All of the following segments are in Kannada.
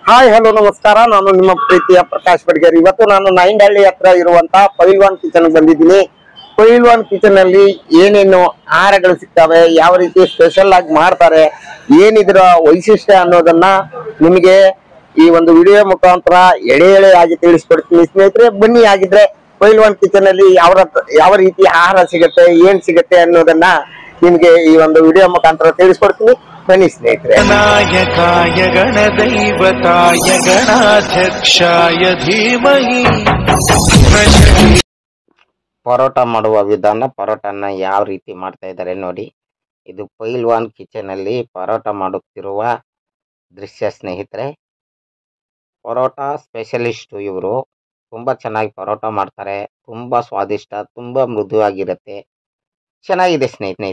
ಹಾಯ್ ಹಲೋ ನಮಸ್ಕಾರ ನಾನು ನಿಮ್ಮ ಪ್ರೀತಿಯ ಪ್ರಕಾಶ್ ಬಡ್ಗೇರಿ ಇವತ್ತು ನಾನು ನೈಂಡಹಳ್ಳಿ ಹತ್ರ ಇರುವಂತಹ ಪೈಲ್ವಾನ್ ಕಿಚನ್ ಬಂದಿದ್ದೀನಿ ಪೈಲ್ವಾನ್ ಕಿಚನ್ ಅಲ್ಲಿ ಏನೇನು ಆಹಾರಗಳು ಸಿಗ್ತವೆ ಯಾವ ರೀತಿ ಸ್ಪೆಷಲ್ ಆಗಿ ಮಾಡ್ತಾರೆ ಏನಿದ್ರ ವೈಶಿಷ್ಟ್ಯ ಅನ್ನೋದನ್ನ ನಿಮಗೆ ಈ ಒಂದು ವಿಡಿಯೋ ಮುಖಾಂತರ ಎಳೆ ಎಳೆ ಆಗಿ ತಿಳಿಸ್ಕೊಡ್ತೀನಿ ಸ್ನೇಹಿತರೆ ಬನ್ನಿ ಆಗಿದ್ರೆ ಪೈಲ್ವಾನ್ ಕಿಚನ್ ಅಲ್ಲಿ ಯಾವ ರತ್- ಯಾವ ರೀತಿ ಆಹಾರ ಸಿಗುತ್ತೆ ಏನ್ ಸಿಗುತ್ತೆ ಅನ್ನೋದನ್ನ ನಿಮ್ಗೆ ಈ ಒಂದು ವಿಡಿಯೋ ಮುಖಾಂತರ ತಿಳಿಸ್ಕೊಡ್ತೀನಿ ಬನ್ನಿ ಸ್ನೇಹಿತರೆ नायकाय गणदैवताय गणाध्यक्षाय धीमहि प्रचलित ಪರೋಟ ಮಾಡುವ ವಿಧಾನ ಪರೋಟನ ಯಾವ ರೀತಿ ಮಾಡ್ತಾ ಇದ್ದಾರೆ ನೋಡಿ ಇದು ಪೈಲ್ವಾನ್ ಕಿಚನ್ ಅಲ್ಲಿ ಪರೋಟ ಮಾಡುತ್ತಿರುವ ದೃಶ್ಯ ಸ್ನೇಹಿತರೆ ಪರೋಟ ಸ್ಪೆಷಲಿಸ್ಟ್ ಇವರು ತುಂಬಾ ಚೆನ್ನಾಗಿ ಪರೋಟ ಮಾಡ್ತಾರೆ ತುಂಬಾ ಸ್ವಾದಿಷ್ಟ ತುಂಬಾ ಮೃದುವಾಗಿರುತ್ತೆ ಚೆನ್ನಾಗಿದೆ ಸ್ನೇಹಿತರೆ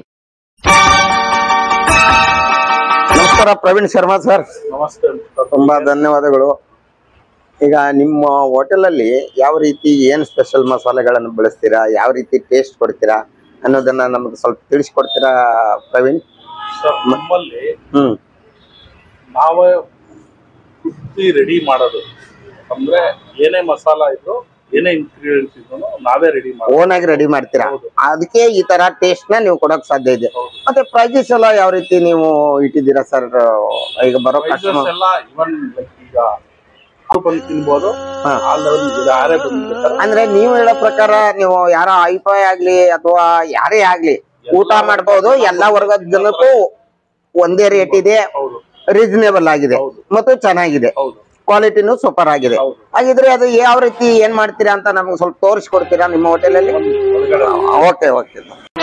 ನಮಸ್ಕಾರ ಪ್ರವೀಣ್ ಶರ್ಮಾ ಸರ್ ನಮಸ್ತೆ ತುಂಬಾ ಧನ್ಯವಾದಗಳು ಈಗ ನಿಮ್ಮ ಹೋಟೆಲ್ ಅಲ್ಲಿ ಯಾವ ರೀತಿ ಏನ್ ಸ್ಪೆಷಲ್ ಮಸಾಲೆಗಳನ್ನು ಬಳಸ್ತೀರಾ ಯಾವ ರೀತಿ ಟೇಸ್ಟ್ ಕೊಡ್ತೀರಾ ಅನ್ನೋದನ್ನ ನಮಗೆ ಸ್ವಲ್ಪ ತಿಳಿಸ್ಕೊಡ್ತೀರಾ ಪ್ರವೀಣ್ ಸರ್ ನಮ್ಮಲ್ಲಿ ಹ್ಮ್ ನಾವೇ ಕುಟ್ಟಿ ರೆಡಿ ಮಾಡೋದು ಅಂದ್ರೆ ಏನೇ ಮಸಾಲ ಇದ್ರು ಏನೇ ಇಂಗ್ರೀಡಿಯೆಂಟ್ಸ್ ಇದ್ರು ನಾವೇ ರೆಡಿ ಮಾಡೋದು ಓನ್ ಆಗಿ ರೆಡಿ ಮಾಡ್ತೀರಾ ಹೌದು. ಅದಕ್ಕೆ ಈ ತರ ಟೇಸ್ಟ್ ನ ನೀವು ಕೊಡಕ್ ಸಾಧ್ಯ ಇದೆ ಹೌದು. ಮತ್ತೆ ಪ್ರೈಸಸ್ ಎಲ್ಲ ಯಾವ ರೀತಿ ನೀವು ಇಟ್ಟಿದ್ದೀರಾ ಸರ್ ಈಗ ಬರೋ ಪ್ರೈಸಸ್ ಕಸ್ಟಮರ್ ಎಲ್ಲ ಇವನ್ ಲೈಕ್ ಈಗ ಯಾರು ಬಂದು ತಿನ್ಬೋದು ಹಾ. ಆ ಲೆವೆಲ್ ಯಾರೇ ಬಂದಿರ್ತಾರೆ ಅಂದ್ರೆ ನೀವು ಹೇಳೋ ಪ್ರಕಾರ ನೀವು ಯಾರ ಐಫೈ ಆಗ್ಲಿ ಅಥವಾ ಯಾರೇ ಆಗ್ಲಿ ಊಟ ಮಾಡ್ಬೋದು ಎಲ್ಲಾ ವರ್ಗದ ಜನಕ್ಕೂ ಒಂದೇ ರೇಟ್ ಇದೆ ಹೌದು ರೀಸನೇಬಲ್ ಆಗಿದೆ ಹೌದು. ಮತ್ತು ಚೆನ್ನಾಗಿದೆ ಹೌದು ಕ್ವಾಲಿಟಿನೂ ಸೂಪರ್ ಆಗಿದೆ ಹೌದು ಹಾಗಿದ್ರೆ ಅದು ಯಾವ ರೀತಿ ಏನ್ ಮಾಡ್ತೀರಾ ಅಂತ ನಮ್ಗೆ ಸ್ವಲ್ಪ ತೋರಿಸ್ಕೊಡ್ತೀರಾ ನಿಮ್ಮ ಹೋಟೆಲಲ್ಲಿ ಒಂದು ಒಳಗಡೆ ಓಕೆ ಓಕೆ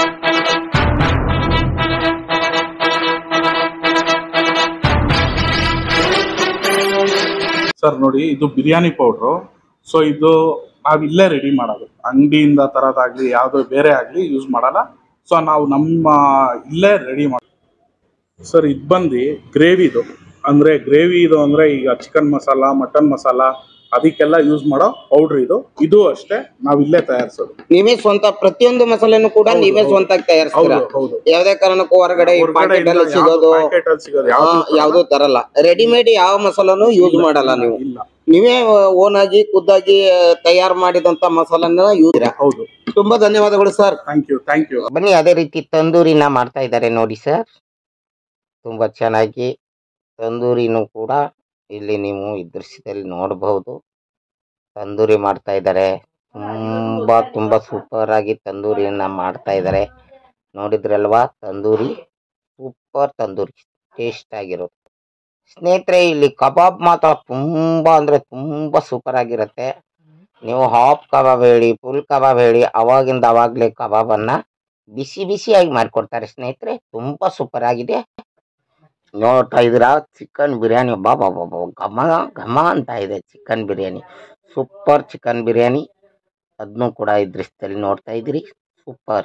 ಸರ್ ನೋಡಿ ಇದು ಬಿರಿಯಾನಿ ಪೌಡ್ರು ಸೊ ಇದು ನಾವ್ ಇಲ್ಲೇ ರೆಡಿ ಮಾಡೋದು ಅಂಗಡಿಯಿಂದ ತರೋದಾಗ್ಲಿ ಯಾವ್ದು ಬೇರೆ ಆಗ್ಲಿ ಯೂಸ್ ಮಾಡಲ್ಲ ಸೊ ನಾವು ನಮ್ಮ ಇಲ್ಲೇ ರೆಡಿ ಮಾಡೋದು ಸರ್ ಇದು ಬಂದು ಗ್ರೇವಿದು ಅಂದ್ರೆ ಗ್ರೇವಿ ಇದು ಅಂದ್ರೆ ಈಗ ಚಿಕನ್ ಮಸಾಲ ಮಟನ್ ಮಸಾಲ ಅದಕ್ಕೆಲ್ಲ ಯೂಸ್ ಮಾಡೋ ಪೌಡ್ರ್ ಇದು ಇದು ಅಷ್ಟೇ ನಾವ್ ಇಲ್ಲೇ ತಯಾರಿಸೋದು ನೀವೇ ಸ್ವಂತ ಪ್ರತಿಯೊಂದು ಮಸಾಲೆನೂ ಕೂಡ ಹೌದು, ನೀವೇ ಹೌದು. ಸ್ವಂತ ತಯಾರಿಸ್ತೀರಾ ಹೌದು ಹೌದು ಯಾವ್ದೇ ಕಾರಣಕ್ಕೂ ಹೊರಗಡೆ ಪಾಕೆಟ್ ಅಲ್ಲಿ ಸಿಗೋದು ಪ್ಯಾಕೆಟ್ ಅಲ್ಲಿ ಸಿಗೋದು ಆ, ಯಾವ್ದು ಯಾವ್ದು ತರಲ್ಲ ರೆಡಿಮೇಡ್ ಯಾವ ಮಸಾಲಾನು ಯೂಸ್ ಮಾಡಲ್ಲ ನೀವು ಇಲ್ಲ ನೀವೇ ಓನ್ ಆಗಿ ಖುದ್ದಾಗಿ ತಯಾರು ಮಾಡಿದಂತ ಮಸಾಲನ್ನ ಯೂಸ್ ಹೌದು ತುಂಬಾ ಧನ್ಯವಾದಗಳು sir thank you thank you ಬನ್ನಿ ಅದೇ ರೀತಿ ತಂದೂರಿನ ಮಾಡ್ತಾ ಇದ್ದಾರೆ ನೋಡಿ ಸರ್ ತುಂಬಾ ಚೆನ್ನಾಗಿ ತಂದೂರಿನೂ ಕೂಡ ಇಲ್ಲಿ ನೀವು ಈ ದೃಶ್ಯದಲ್ಲಿ ನೋಡಬಹುದು ತಂದೂರಿ ಮಾಡ್ತಾ ಇದ್ದಾರೆ ತುಂಬಾ ತುಂಬಾ ಸೂಪರ್ ಆಗಿ ತಂದೂರಿಯನ್ನ ಮಾಡ್ತಾ ಇದ್ದಾರೆ ನೋಡಿದ್ರಲ್ವಾ ತಂದೂರಿ ಸೂಪರ್ ತಂದೂರಿ ಟೇಸ್ಟ್ ಆಗಿರೋದು ಸ್ನೇಹಿತರೆ ಇಲ್ಲಿ ಕಬಾಬ್ ಮಾತ್ರ ತುಂಬಾ ಅಂದ್ರೆ ತುಂಬಾ ಸೂಪರ್ ಆಗಿರುತ್ತೆ ನೀವು ಹಾಫ್ ಕಬಾಬ್ ಹೇಳಿ ಫುಲ್ ಕಬಾಬ್ ಹೇಳಿ ಅವಾಗಿಂದ ಅವಾಗ್ಲೇ ಕಬಾಬನ್ನ ಬಿಸಿ ಬಿಸಿಯಾಗಿ ಮಾಡ್ಕೊಡ್ತಾರೆ ಸ್ನೇಹಿತರೆ ತುಂಬಾ ಸೂಪರ್ ಆಗಿದೆ ನೋಡ್ತಾ ಇದೀರಾ ಚಿಕನ್ ಬಿರಿಯಾನಿ ಬಾಬಾ ಬಾಬಾ ಘಮ ಘಮ ಅಂತ ಇದೆ chicken biryani super chicken biryani ಅದನ್ನು ಕೂಡ ಈ ದೃಶ್ಯದಲ್ಲಿ ನೋಡ್ತಾ ಇದ್ದೀರಿ ಸೂಪರ್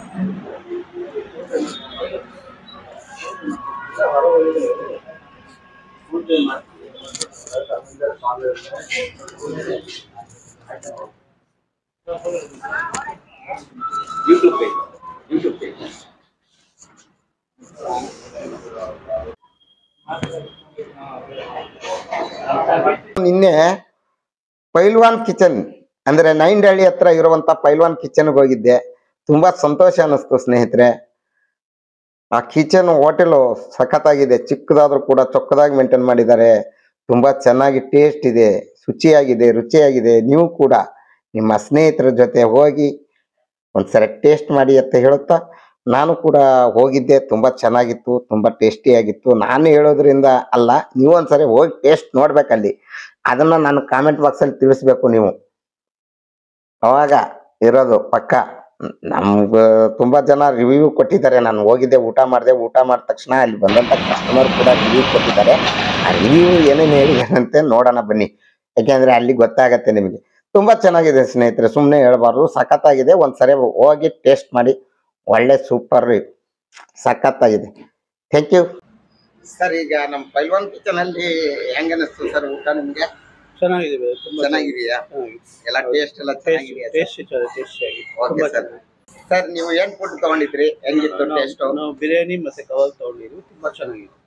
ನಿನ್ನೆ ಪೈಲ್ವಾನ್ ಕಿಚನ್ ಅಂದ್ರೆ ನೈಂಡಹಳ್ಳಿ ಹತ್ರ ಇರುವಂತ ಪೈಲ್ವಾನ್ ಕಿಚನ್ಗೆ ಹೋಗಿದ್ದೆ ತುಂಬಾ ಸಂತೋಷ ಅನ್ನಿಸ್ತು ಸ್ನೇಹಿತರೆ ಆ ಕಿಚನ್ ಹೋಟೆಲು ಸಖತ್ತಾಗಿದೆ ಚಿಕ್ಕದಾದ್ರೂ ಕೂಡ ಚೊಕ್ಕದಾಗಿ ಮೇಂಟೈನ್ ಮಾಡಿದ್ದಾರೆ ತುಂಬಾ ಚೆನ್ನಾಗಿ ಟೇಸ್ಟ್ ಇದೆ ಶುಚಿಯಾಗಿದೆ ರುಚಿಯಾಗಿದೆ ನೀವು ಕೂಡ ನಿಮ್ಮ ಸ್ನೇಹಿತರ ಜೊತೆ ಹೋಗಿ ಒಂದ್ಸರಿ ಟೇಸ್ಟ್ ಮಾಡಿ ಅಂತ ಹೇಳುತ್ತಾ ನಾನು ಕೂಡ ಹೋಗಿದ್ದೆ ತುಂಬಾ ಚೆನ್ನಾಗಿತ್ತು ತುಂಬಾ ಟೇಸ್ಟಿಯಾಗಿತ್ತು ನಾನು ಹೇಳೋದ್ರಿಂದ ಅಲ್ಲ ನೀವು ಒಂದ್ಸರಿ ಹೋಗಿ ಟೇಸ್ಟ್ ನೋಡ್ಬೇಕಲ್ಲಿ ಅದನ್ನ ನಾನು ಕಾಮೆಂಟ್ ಬಾಕ್ಸ್ ಅಲ್ಲಿ ತಿಳಿಸ್ಬೇಕು ನೀವು ಅವಾಗ ಇರೋದು ಪಕ್ಕ ನಮ್ಗ ತುಂಬಾ ಜನ ರಿವ್ಯೂ ಕೊಟ್ಟಿದ್ದಾರೆ ನಾನು ಹೋಗಿದ್ದೆ ಊಟ ಮಾಡಿದೆ ಊಟ ಮಾಡಿದ ತಕ್ಷಣ ಅಲ್ಲಿ ಬಂದಂತ ಕಸ್ಟಮರ್ ಕೂಡ ರಿವ್ಯೂ ಕೊಟ್ಟಿದ್ದಾರೆ ಆ ರಿವ್ಯೂ ಏನೇನು ಹೇಳಿದಾರಂತೆ ನೋಡೋಣ ಬನ್ನಿ ಯಾಕೆಂದ್ರೆ ಅಲ್ಲಿ ಗೊತ್ತಾಗತ್ತೆ ನಿಮಗೆ ತುಂಬಾ ಚೆನ್ನಾಗಿದೆ ಸ್ನೇಹಿತರೆ ಸುಮ್ಮನೆ ಹೇಳ್ಬಾರ್ದು ಸಖತ್ತಾಗಿದೆ ಒಂದ್ಸರಿ ಹೋಗಿ ಟೇಸ್ಟ್ ಮಾಡಿ ಒಳ್ಳೆ ಸೂಪರ್ ಸಖತ್ತಾಗಿದೆ ಥ್ಯಾಂಕ್ ಯು ಸರ್ ಈಗ ನಮ್ಮ ಪೈಲ್ವಾನ್ ಕಿಚನ್ ಅಲ್ಲಿ ಹೆಂಗ ಅನಿಸ್ತು ಸರ್ ಊಟ ನಿಮ್ಗೆ ಚೆನ್ನಾಗಿದೆ ತುಂಬಾ ಚೆನ್ನಾಗಿದೆಯಾ ಎಲ್ಲ ಟೇಸ್ಟ್ ಎಲ್ಲ ಚೆನ್ನಾಗಿದೆಯಾ ಟೇಸ್ಟ್ ಟೇಸ್ಟಿ ಆಗಿ ಓಕೆ ಸರ್ ಸರ್ ನೀವು ಏನ್ ಫುಡ್ ತಗೊಂಡಿದ್ರಿ ಹೆಂಗಿತ್ತು ಟೇಸ್ಟ್ ನಾವು ಬಿರಿಯಾನಿ ಮತ್ತೆ ಕಬಾಬ್ ತಗೊಂಡಿದ್ವಿ ತುಂಬಾ ಚೆನ್ನಾಗಿದೆ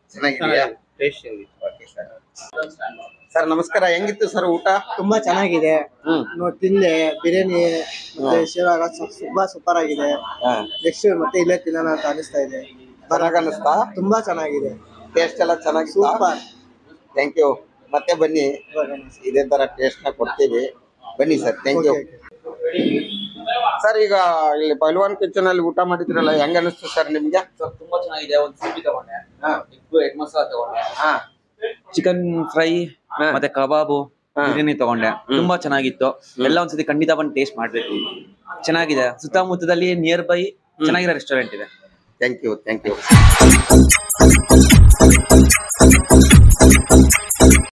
ಚೆನ್ನಾಗಿದೆಯಾ ಟೇಸ್ಟ್ ಆಗಿದೆ ಓಕೆ ಸರ್ ಸರ್ ನಮಸ್ಕಾರ ಹೆಂಗಿತ್ತು ಸರ್ ಊಟ ತುಂಬಾ ಚೆನ್ನಾಗಿದೆ ಹ್ಮ್ ನೋಡಿ ತಿಂದೆ ಬಿರಿಯಾನಿ ಮತ್ತೆ ಶೇವಾಗ ತುಂಬಾ ಸೂಪರ್ ಆಗಿದೆ ಹಾ. ನೆಕ್ಸ್ಟ್ ಮತ್ತೆ ಇಲ್ಲೇ ತಿನ್ನೋಣ ಅಂತ ಅನಿಸ್ತಾ ಇದೆ ಚೆನ್ನಾಗ್ ಅನ್ನಿಸ್ತಾ ತುಂಬಾ ಚೆನ್ನಾಗಿದೆ ಟೇಸ್ಟ್ ಎಲ್ಲ ಚೆನ್ನಾಗಿ ಸೂಪರ್ ಥ್ಯಾಂಕ್ ಯು ಮತ್ತೆ ಬನ್ನಿ ಇದೇ ತರ ಟೇಸ್ಟ್ ನ ಕೊಡ್ತೀವಿ ಬನ್ನಿ ಸರ್ ಥ್ಯಾಂಕ್ ಯು ಸರ್ ಈಗ ಇಲ್ಲಿ ಪೈಲ್ವಾನ್ ಕಿಚನ್ ಅಲ್ಲಿ ಊಟ ಮಾಡಿದ್ರಲ್ಲ ಹೆಂಗ ಅನಿಸ್ತು ಸರ್ ನಿಮ್ಗೆ ಸರ್ ತುಂಬಾ ಚೆನ್ನಾಗಿದೆ ಒಂದು ಸಿಪ್ಪಿ ತಗೊಂಡೆ ಹಾ. ಎಗ್ ಎಗ್ ಮಸಾಲ ತಗೊಂಡೆ ಹಾ ಚಿಕನ್ ಫ್ರೈ ಹಾ. ಮತ್ತೆ ಕಬಾಬು ಹಾ. ಬಿರಿಯಾನಿ ತಗೊಂಡೆ ತುಂಬಾ ಚೆನ್ನಾಗಿತ್ತು ಎಲ್ಲ ಒಂದ್ಸತಿ ಖಂಡಿತ ಬಂದು ಟೇಸ್ಟ್ ಮಾಡ್ಬೇಕು ಚೆನ್ನಾಗಿದೆ ಸುತ್ತಮುತ್ತದಲ್ಲಿ ನಿಯರ್ ಬೈ ಚೆನ್ನಾಗಿರೋ ರೆಸ್ಟೋರೆಂಟ್ ಇದೆ ಥ್ಯಾಂಕ್ ಯು ಥ್ಯಾಂಕ್ ಯು